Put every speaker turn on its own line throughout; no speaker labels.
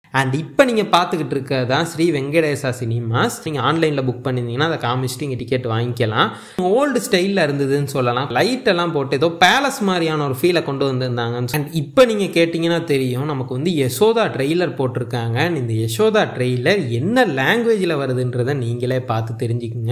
and இப்போ நீங்கள் பார்த்துக்கிட்டு இருக்கிறது தான் ஸ்ரீ வெங்கடேசா சினிமாஸ் நீங்கள் ஆன்லைனில் புக் பண்ணியிருந்தீங்கன்னா அதை காமிச்சிட்டு இங்கே டிக்கெட் வாங்கிக்கலாம் ஓல்டு ஸ்டைலில் இருந்ததுன்னு சொல்லலாம் லைட் எல்லாம் போட்டு ஏதோ பேலஸ் மாதிரியான ஒரு ஃபீலை கொண்டு வந்திருந்தாங்க அண்ட் இப்போ நீங்கள் கேட்டிங்கன்னா தெரியும் நமக்கு வந்து யசோதா ட்ரெய்லர் போட்டிருக்காங்க And இந்த யசோதா ட்ரெய்லர் என்ன லாங்குவேஜில் வருதுன்றதை நீங்களே பார்த்து தெரிஞ்சுக்குங்க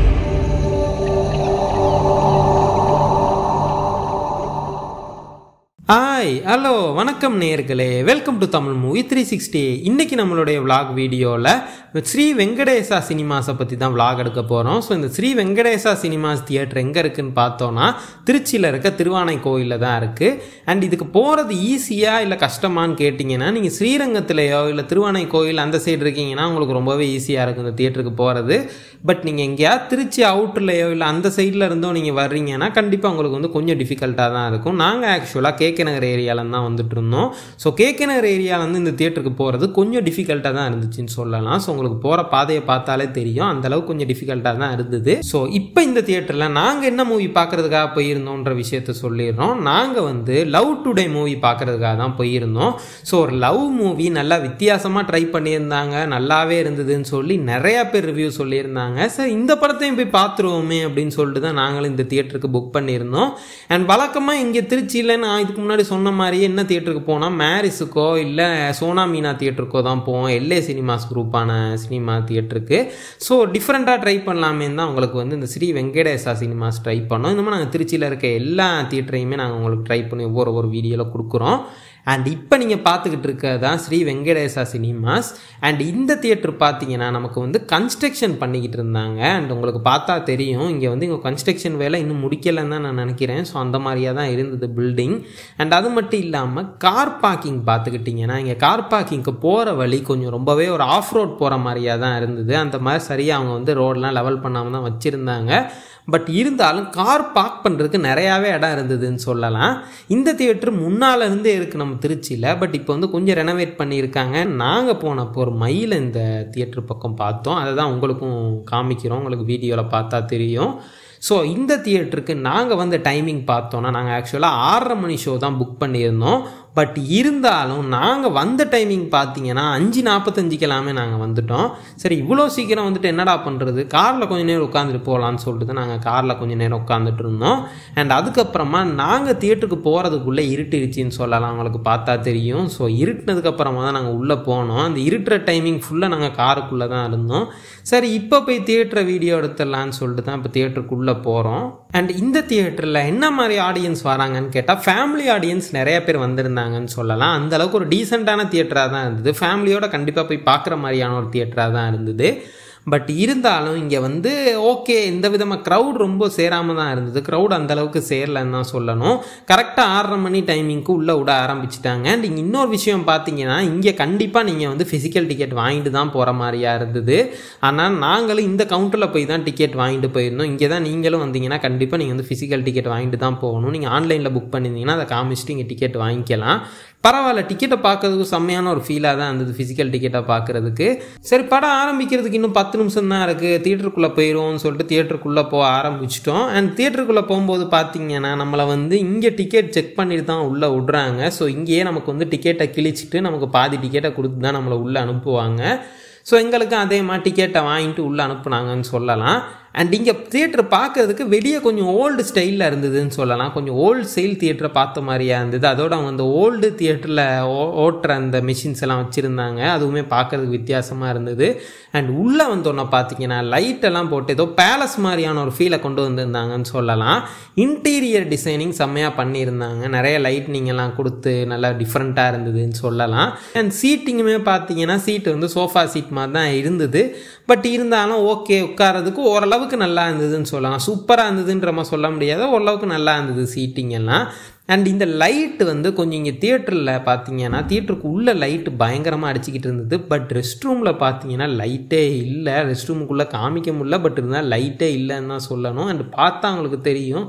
ஹாய் ஹலோ வணக்கம் நேர்களே welcome to Tamil movie three sixty இன்னைக்கு நம்மளுடைய vlog வீடியோவில் ஸ்ரீ வெங்கடேசா சினிமாஸை பற்றி தான் vlog எடுக்க போகிறோம் ஸோ இந்த ஸ்ரீ வெங்கடேசா சினிமாஸ் தியேட்டர் எங்கே இருக்குன்னு பார்த்தோன்னா திருச்சியில் இருக்க திருவானை கோயிலில் தான் இருக்குது அண்ட் இதுக்கு போகிறது ஈஸியாக இல்லை கஷ்டமான்னு கேட்டிங்கன்னா நீங்கள் ஸ்ரீரங்கத்திலேயோ இல்லை திருவானை கோயில் அந்த சைடு இருக்கீங்கன்னா உங்களுக்கு ரொம்பவே ஈஸியாக இருக்கும் இந்த தியேட்டருக்கு போகிறது பட் நீங்கள் எங்கேயாவது திருச்சி அவுட்டர்லையோ இல்லை அந்த சைடில் இருந்தோ நீங்கள் வர்றீங்கன்னா கண்டிப்பாக உங்களுக்கு வந்து கொஞ்சம் டிஃபிகல்ட்டாக தான் இருக்கும் நாங்கள் ஆக்சுவலாக கேகே நகர் ஏரியாவில் தான் வந்துட்டு இருந்தோம் ஸோ கேகே நகர் ஏரியாவிலேருந்து இந்த தியேட்டருக்கு போகிறது கொஞ்சம் டிஃபிகல்ட்டாக தான் இருந்துச்சுன்னு சொல்லலாம் ஸோ உங்களுக்கு போகிற பாதையை பார்த்தாலே தெரியும் அந்த அளவுக்கு கொஞ்சம் டிஃபிகல்ட்டாக தான் இருந்தது ஸோ இப்போ இந்த தியேட்டரில் நாங்கள் என்ன மூவி பார்க்குறதுக்காக போயிருந்தோன்ற விஷயத்த சொல்லிடுறோம் நாங்கள் வந்து லவ் டுடே மூவி பார்க்குறதுக்காக தான் போயிருந்தோம் ஸோ ஒரு லவ் மூவி நல்லா வித்தியாசமாக ட்ரை பண்ணியிருந்தாங்க நல்லாவே இருந்ததுன்னு சொல்லி நிறைய பேர் ரிவ்யூ சொல்லியிருந்தாங்க சார் இந்த படத்தையும் போய் பார்த்துருவோமே அப்படின்னு சொல்லிட்டு தான் நாங்களும் இந்த தியேட்டருக்கு புக் பண்ணியிருந்தோம் அண்ட் வழக்கமாக இங்கே திருச்சியில் நான் இதுக்கு முன்னாடி சொன்ன மாதிரியே என்ன தியேட்டருக்கு போனால் மேரிஸுக்கோ இல்லை சோனா மீனா தியேட்டருக்கோ தான் போவோம் எல்ஏ சினிமாஸ் குரூப்பான சினிமா தியேட்டருக்கு ஸோ டிஃப்ரெண்ட்டாக ட்ரை பண்ணலாமே தான் உங்களுக்கு வந்து இந்த ஸ்ரீ வெங்கடேசா சினிமாஸ் ட்ரை பண்ணோம் இந்த மாதிரி நாங்கள் திருச்சியில் இருக்க எல்லா தியேட்டரையுமே நாங்கள் உங்களுக்கு ட்ரை பண்ணி ஒவ்வொரு ஒரு வீடியோவில் கொடுக்குறோம் அண்ட் இப்போ நீங்கள் பார்த்துக்கிட்டு இருக்கிறது தான் ஸ்ரீ வெங்கடேசா சினிமாஸ் அண்ட் இந்த தியேட்டர் பார்த்தீங்கன்னா நமக்கு வந்து கன்ஸ்ட்ரக்ஷன் பண்ணிக்கிட்டு இருந்தாங்க அண்ட் உங்களுக்கு பார்த்தா தெரியும் இங்கே வந்து இங்கே கன்ஸ்ட்ரக்ஷன் வேலை இன்னும் முடிக்கலைன்னு தான் நான் நினைக்கிறேன் ஸோ அந்த மாதிரியாக தான் இருந்தது பில்டிங் அண்ட் அது மட்டும் இல்லாமல் கார் பார்க்கிங் பார்த்துக்கிட்டிங்கன்னா இங்கே கார் பார்க்கிங்க்கு போகிற வழி கொஞ்சம் ரொம்பவே ஒரு ஆஃப் ரோட் போகிற மாதிரியாக தான் இருந்தது அந்த மாதிரி சரியாக அவங்க வந்து ரோடெலாம் லெவல் பண்ணாமல் தான் வச்சுருந்தாங்க பட் இருந்தாலும் கார் பார்க் பண்ணுறதுக்கு நிறையாவே இடம் இருந்ததுன்னு சொல்லலாம் இந்த தியேட்டர் முன்னால் இருந்தே இருக்குது நம்ம திருச்சியில் பட் இப்போ வந்து கொஞ்சம் ரெனோவேட் பண்ணியிருக்காங்க நாங்கள் போனப்போ ஒரு மயில் இந்த தியேட்டர் பக்கம் பார்த்தோம் அதை தான் உங்களுக்கும் காமிக்கிறோம் உங்களுக்கு வீடியோவில் பார்த்தா தெரியும் ஸோ இந்த தியேட்டருக்கு நாங்கள் வந்து டைமிங் பார்த்தோன்னா நாங்கள் ஆக்சுவலாக ஆறரை மணி ஷோ தான் புக் பண்ணியிருந்தோம் பட் இருந்தாலும் நாங்கள் வந்த டைமிங் பார்த்தீங்கன்னா அஞ்சு நாற்பத்தஞ்சுக்கெல்லாமே நாங்கள் வந்துட்டோம் சரி இவ்வளோ சீக்கிரம் வந்துட்டு என்னடா பண்ணுறது காரில் கொஞ்சம் நேரம் உட்காந்துட்டு போகலான்னு சொல்லிட்டு தான் நாங்கள் காரில் கொஞ்சம் நேரம் உட்காந்துட்டு இருந்தோம் அண்ட் அதுக்கப்புறமா நாங்கள் தியேட்டருக்கு போகிறதுக்குள்ளே இருட்டிருச்சின்னு சொல்லலாம் அவங்களுக்கு பார்த்தா தெரியும் ஸோ இருட்டினதுக்கப்புறமா தான் நாங்கள் உள்ளே போனோம் அந்த இருட்டுற டைமிங் ஃபுல்லாக நாங்கள் காருக்குள்ளே தான் இருந்தோம் சரி இப்போ போய் தியேட்டரை வீடியோ எடுத்துடலான்னு சொல்லிட்டு தான் இப்போ தியேட்டருக்குள்ளே போகிறோம் அண்ட் இந்த தியேட்டரில் என்ன மாதிரி ஆடியன்ஸ் வராங்கன்னு கேட்டால் ஃபேமிலி ஆடியன்ஸ் நிறைய பேர் வந்திருந்தாங்கன்னு சொல்லலாம் அந்த அளவுக்கு ஒரு டீசெண்டான தியேட்டராக தான் இருந்தது ஃபேமிலியோட கண்டிப்பாக போய் பார்க்குற மாதிரியான ஒரு தியேட்டராக தான் இருந்தது பட் இருந்தாலும் இங்கே வந்து ஓகே எந்த விதமாக க்ரௌட் ரொம்ப சேராமல் தான் இருந்தது க்ரௌட் அந்தளவுக்கு சேரலன்னு தான் சொல்லணும் கரெக்டாக ஆறரை மணி டைமிங்க்கு உள்ளே விட ஆரம்பிச்சிட்டாங்க அண்ட் இங்கே இன்னொரு விஷயம் பார்த்தீங்கன்னா இங்கே கண்டிப்பாக நீங்கள் வந்து ஃபிசிக்கல் டிக்கெட் வாங்கிட்டு தான் போகிற மாதிரியா இருந்தது ஆனால் நாங்களும் இந்த கவுண்டரில் போய் தான் டிக்கெட் வாங்கிட்டு போயிருந்தோம் இங்கே தான் நீங்களும் வந்தீங்கன்னா கண்டிப்பாக நீங்கள் வந்து ஃபிசிக்கல் டிக்கெட் வாங்கிட்டு தான் போகணும் நீங்கள் ஆன்லைனில் புக் பண்ணியிருந்தீங்கன்னா அதை காமிச்சிட்டு இங்கே டிக்கெட் வாங்கிக்கலாம் பரவாயில்ல டிக்கெட்டை பார்க்கறதுக்கு செம்மையான ஒரு ஃபீலாக தான் இருந்தது ஃபிசிக்கல் டிக்கெட்டை பார்க்குறதுக்கு சரி படம் ஆரம்பிக்கிறதுக்கு இன்னும் பத்து நிமிஷம் தான் இருக்குது தியேட்டருக்குள்ளே போயிடுவோம்னு சொல்லிட்டு தியேட்டருக்குள்ளே போக ஆரம்பிச்சிட்டோம் அண்ட் தியேட்டருக்குள்ளே போகும்போது பார்த்தீங்கன்னா நம்மளை வந்து இங்கே டிக்கெட் செக் பண்ணிட்டு தான் உள்ளே விட்றாங்க ஸோ இங்கேயே நமக்கு வந்து டிக்கெட்டை கிழிச்சிட்டு நமக்கு பாதி டிக்கெட்டை கொடுத்து தான் நம்மளை உள்ளே அனுப்புவாங்க ஸோ எங்களுக்கும் அதே மாதிரி டிக்கெட்டை வாங்கிட்டு உள்ளே அனுப்புனாங்கன்னு சொல்லலாம் அண்ட் இங்கே தியேட்டர் பார்க்கறதுக்கு வெளியே கொஞ்சம் ஓல்டு ஸ்டைலில் இருந்ததுன்னு சொல்லலாம் கொஞ்சம் ஓல்டு ஸ்டைல் தியேட்டரை பார்த்த மாதிரியா இருந்தது அதோட அவங்க அந்த ஓல்டு தியேட்டரில் ஓட்டுற அந்த மிஷின்ஸ் எல்லாம் வச்சுருந்தாங்க அதுவுமே பார்க்கறதுக்கு வித்தியாசமாக இருந்தது அண்ட் உள்ளே வந்தோன்னே பார்த்தீங்கன்னா லைட் எல்லாம் போட்டு ஏதோ பேலஸ் மாதிரியான ஒரு ஃபீலை கொண்டு வந்திருந்தாங்கன்னு சொல்லலாம் இன்டீரியர் டிசைனிங் செம்மையாக பண்ணியிருந்தாங்க நிறைய லைட்னிங் எல்லாம் கொடுத்து நல்லா டிஃப்ரெண்ட்டாக இருந்ததுன்னு சொல்லலாம் அண்ட் சீட்டிங்குமே பார்த்தீங்கன்னா சீட்டு வந்து சோஃபா சீட் மாதிரி தான் இருந்தது பட் இருந்தாலும் ஓகே உட்காரதுக்கு ஓரளவுக்கு நல்லா இருந்ததுன்னு சொல்லலாம் சூப்பராக இருந்ததுன்ற மாதிரி சொல்ல முடியாது ஓரளவுக்கு நல்லா இருந்தது சீட்டிங் எல்லாம் அண்ட் இந்த லைட்டு வந்து கொஞ்சம் இங்கே தியேட்டரில் பார்த்தீங்கன்னா தியேட்டருக்கு உள்ள லைட்டு பயங்கரமாக அடிச்சுக்கிட்டு இருந்தது பட் ரெஸ்ட் ரூமில் பார்த்தீங்கன்னா லைட்டே இல்லை ரெஸ்ட் ரூமுக்குள்ளே காமிக்க முடியல பட் இருந்தால் லைட்டே இல்லைன்னு தான் சொல்லணும் அண்ட் பார்த்தா அவங்களுக்கு தெரியும்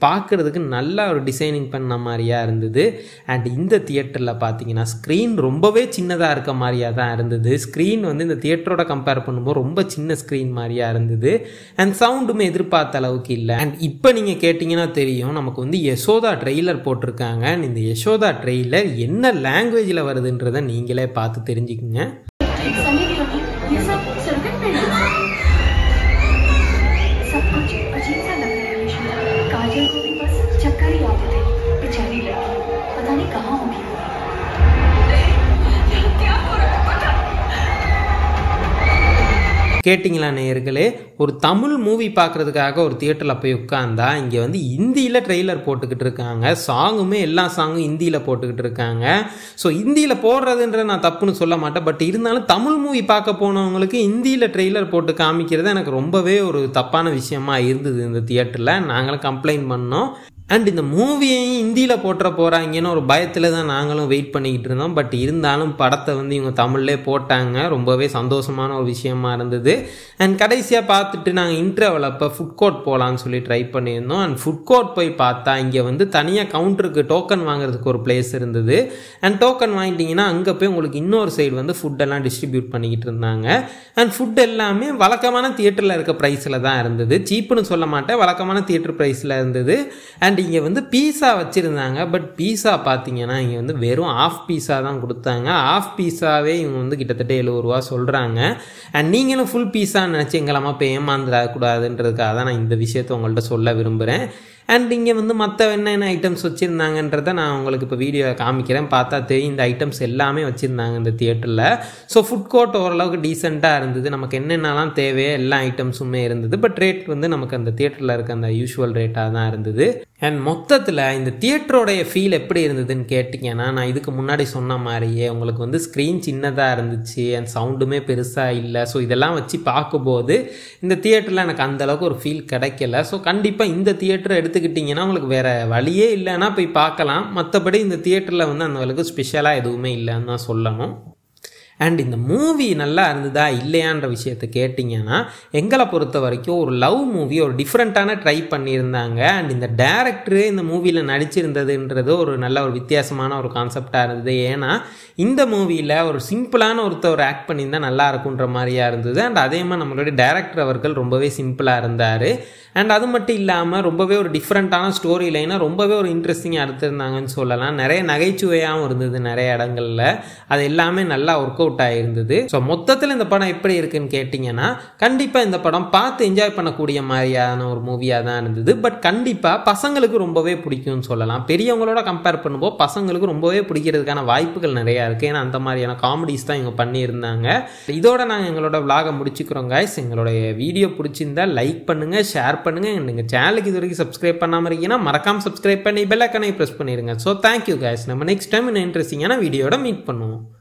பார்க்குறதுக்கு நல்லா ஒரு டிசைனிங் பண்ண மாதிரியா இருந்தது அண்ட் இந்த தியேட்டரில் பார்த்தீங்கன்னா ஸ்க்ரீன் ரொம்பவே சின்னதாக இருக்க மாதிரியா தான் இருந்தது ஸ்க்ரீன் வந்து இந்த தியேட்டரோட கம்பேர் பண்ணும்போது ரொம்ப சின்ன ஸ்க்ரீன் மாதிரியா இருந்தது அண்ட் சவுண்டுமே எதிர்பார்த்த அளவுக்கு இல்லை அண்ட் இப்போ நீங்கள் கேட்டிங்கன்னா தெரியும் நமக்கு வந்து யசோதா ட்ரெய்லர் போட்டிருக்காங்க and இந்த யசோதா ட்ரெய்லர் என்ன லாங்குவேஜில் வருதுன்றதை நீங்களே பார்த்து தெரிஞ்சுக்குங்க
सनी देओल ये सब सर्किट पे है सब कुछ अजीब सा लग रहा है विष्णु काजल को भी बस चक्कर ही आते थे बेचारी लड़की पता नहीं कहाँ होगी वो क्या हो रहा है पता
கேட்டிங்களா நேயர்களே ஒரு தமிழ் மூவி பார்க்குறதுக்காக ஒரு தியேட்டரில் போய் உட்காந்தா இங்கே வந்து ஹிந்தியில் ட்ரெய்லர் போட்டுக்கிட்டு இருக்காங்க சாங்குமே எல்லா சாங்கும் ஹிந்தியில் போட்டுக்கிட்டு இருக்காங்க ஸோ ஹிந்தியில் போடுறதுன்ற நான் தப்புன்னு சொல்ல மாட்டேன் பட் இருந்தாலும் தமிழ் மூவி பார்க்க போனவங்களுக்கு ஹிந்தியில் ட்ரெய்லர் போட்டு காமிக்கிறது எனக்கு ரொம்பவே ஒரு தப்பான விஷயமா இருந்தது இந்த தியேட்டரில் நாங்களும் கம்ப்ளைண்ட் பண்ணோம் அண்ட் இந்த மூவியையும் ஹிந்தியில் போட்டுற போகிறாங்கன்னு ஒரு பயத்தில் தான் நாங்களும் வெயிட் பண்ணிக்கிட்டு இருந்தோம் பட் இருந்தாலும் படத்தை வந்து இவங்க தமிழ்லே போட்டாங்க ரொம்பவே சந்தோஷமான ஒரு விஷயமா இருந்தது அண்ட் கடைசியாக பார்த்துட்டு நாங்கள் இன்டர்வல் அப்போ ஃபுட் கோர்ட் போகலான்னு சொல்லி ட்ரை பண்ணியிருந்தோம் அண்ட் ஃபுட் கோர்ட் போய் பார்த்தா இங்கே வந்து தனியாக கவுண்டருக்கு டோக்கன் வாங்குறதுக்கு ஒரு பிளேஸ் இருந்தது அண்ட் டோக்கன் வாங்கிட்டீங்கன்னா அங்கே போய் உங்களுக்கு இன்னொரு சைடு வந்து ஃபுட்டெல்லாம் டிஸ்ட்ரிபியூட் பண்ணிக்கிட்டு இருந்தாங்க அண்ட் ஃபுட் எல்லாமே வழக்கமான தியேட்டரில் இருக்க ப்ரைஸில் தான் இருந்தது சீப்புன்னு சொல்ல மாட்டேன் வழக்கமான தியேட்டர் ப்ரைஸில் இருந்தது அண்ட் இங்கே வந்து பீஸா வச்சுருந்தாங்க பட் பீஸா பார்த்தீங்கன்னா இங்கே வந்து வெறும் ஆஃப் பீஸா தான் கொடுத்தாங்க ஆஃப் பீஸாவே இவங்க வந்து கிட்டத்தட்ட எழுபது ரூபா சொல்கிறாங்க அண்ட் நீங்களும் ஃபுல் பீஸான்னு நினச்சி எங்களாமா போய் ஏமாந்துடக்கூடாதுன்றதுக்காக தான் நான் இந்த விஷயத்தை உங்கள்கிட்ட சொல்ல விரும்புகிறேன் அண்ட் இங்கே வந்து மற்ற என்னென்ன ஐட்டம்ஸ் வச்சுருந்தாங்கன்றதை நான் உங்களுக்கு இப்போ வீடியோ காமிக்கிறேன் பார்த்தா தெரியும் இந்த ஐட்டம்ஸ் எல்லாமே வச்சுருந்தாங்க இந்த தியேட்டரில் ஸோ ஃபுட் கோர்ட் ஓரளவுக்கு டீசெண்டாக இருந்தது நமக்கு என்னென்னலாம் தேவையோ எல்லா ஐட்டம்ஸுமே இருந்தது பட் ரேட் வந்து நமக்கு அந்த தியேட்டரில் இருக்க அந்த யூஷுவல் ரேட்டாக தான் இருந்தது அண்ட் மொத்தத்தில் இந்த தியேட்டரோடைய ஃபீல் எப்படி இருந்ததுன்னு கேட்டிங்கன்னா நான் இதுக்கு முன்னாடி சொன்ன மாதிரியே உங்களுக்கு வந்து ஸ்க்ரீன் சின்னதாக இருந்துச்சு அண்ட் சவுண்டுமே பெருசாக இல்லை ஸோ இதெல்லாம் வச்சு பார்க்கும்போது இந்த தியேட்டரில் எனக்கு அந்தளவுக்கு ஒரு ஃபீல் கிடைக்கல ஸோ கண்டிப்பாக இந்த தியேட்டரை எடுத்துக்கிட்டிங்கன்னா உங்களுக்கு வேறு வழியே இல்லைன்னா போய் பார்க்கலாம் மற்றபடி இந்த தியேட்டரில் வந்து அந்த அளவுக்கு ஸ்பெஷலாக எதுவுமே இல்லைன்னு தான் சொல்லணும் அண்ட் இந்த மூவி நல்லா இருந்ததா இல்லையான்ற விஷயத்தை கேட்டிங்கன்னா எங்களை பொறுத்த வரைக்கும் ஒரு லவ் மூவி ஒரு டிஃப்ரெண்ட்டான ட்ரை பண்ணியிருந்தாங்க அண்ட் இந்த டேரக்டரு இந்த மூவியில் நடிச்சிருந்ததுன்றது ஒரு நல்ல ஒரு வித்தியாசமான ஒரு கான்செப்டாக இருந்தது ஏன்னா இந்த மூவியில் ஒரு சிம்பிளான ஒருத்தர் ஆக்ட் பண்ணியிருந்தால் நல்லா இருக்குன்ற மாதிரியா இருந்தது அண்ட் அதே மாதிரி நம்மளுடைய டேரக்டர் அவர்கள் ரொம்பவே சிம்பிளாக இருந்தார் அண்ட் அது மட்டும் இல்லாமல் ரொம்பவே ஒரு டிஃப்ரெண்ட்டான ஸ்டோரி லைனாக ரொம்பவே ஒரு இன்ட்ரெஸ்டிங்காக எடுத்திருந்தாங்கன்னு சொல்லலாம் நிறைய நகைச்சுவையாகவும் இருந்தது நிறைய இடங்கள்ல அது எல்லாமே நல்லா ஒர்க் அவுட் ஆகிருந்தது ஸோ மொத்தத்தில் இந்த படம் எப்படி இருக்குன்னு கேட்டிங்கன்னா கண்டிப்பாக இந்த படம் பார்த்து என்ஜாய் பண்ணக்கூடிய மாதிரியான ஒரு மூவியாக தான் இருந்தது பட் கண்டிப்பாக பசங்களுக்கு ரொம்பவே பிடிக்கும்னு சொல்லலாம் பெரியவங்களோட கம்பேர் பண்ணும்போது பசங்களுக்கு ரொம்பவே பிடிக்கிறதுக்கான வாய்ப்புகள் நிறையா இருக்குது ஏன்னா அந்த மாதிரியான காமெடிஸ் தான் இவங்க பண்ணியிருந்தாங்க இதோட நாங்கள் எங்களோட விலாகை முடிச்சுக்கிறோம் guys எங்களுடைய வீடியோ பிடிச்சிருந்தா லைக் பண்ணுங்கள் ஷேர் பண்ணுங்கள் நீங்கள் சேனலுக்கு இது வரைக்கும் சப்ஸ்கிரைப் பண்ணாமல் இருக்கீங்கன்னா மறக்காமல் சப்ஸ்கிரைப் பண்ணி பெல் ஐக்கனை ப்ரெஸ் பண்ணிடுங்க ஸோ தேங்க்யூ guys நம்ம நெக்ஸ்ட் டைம் இன்னும் இன்ட்ரெஸ்டிங்கான வீடியோட மீட் பண்ணுவோம்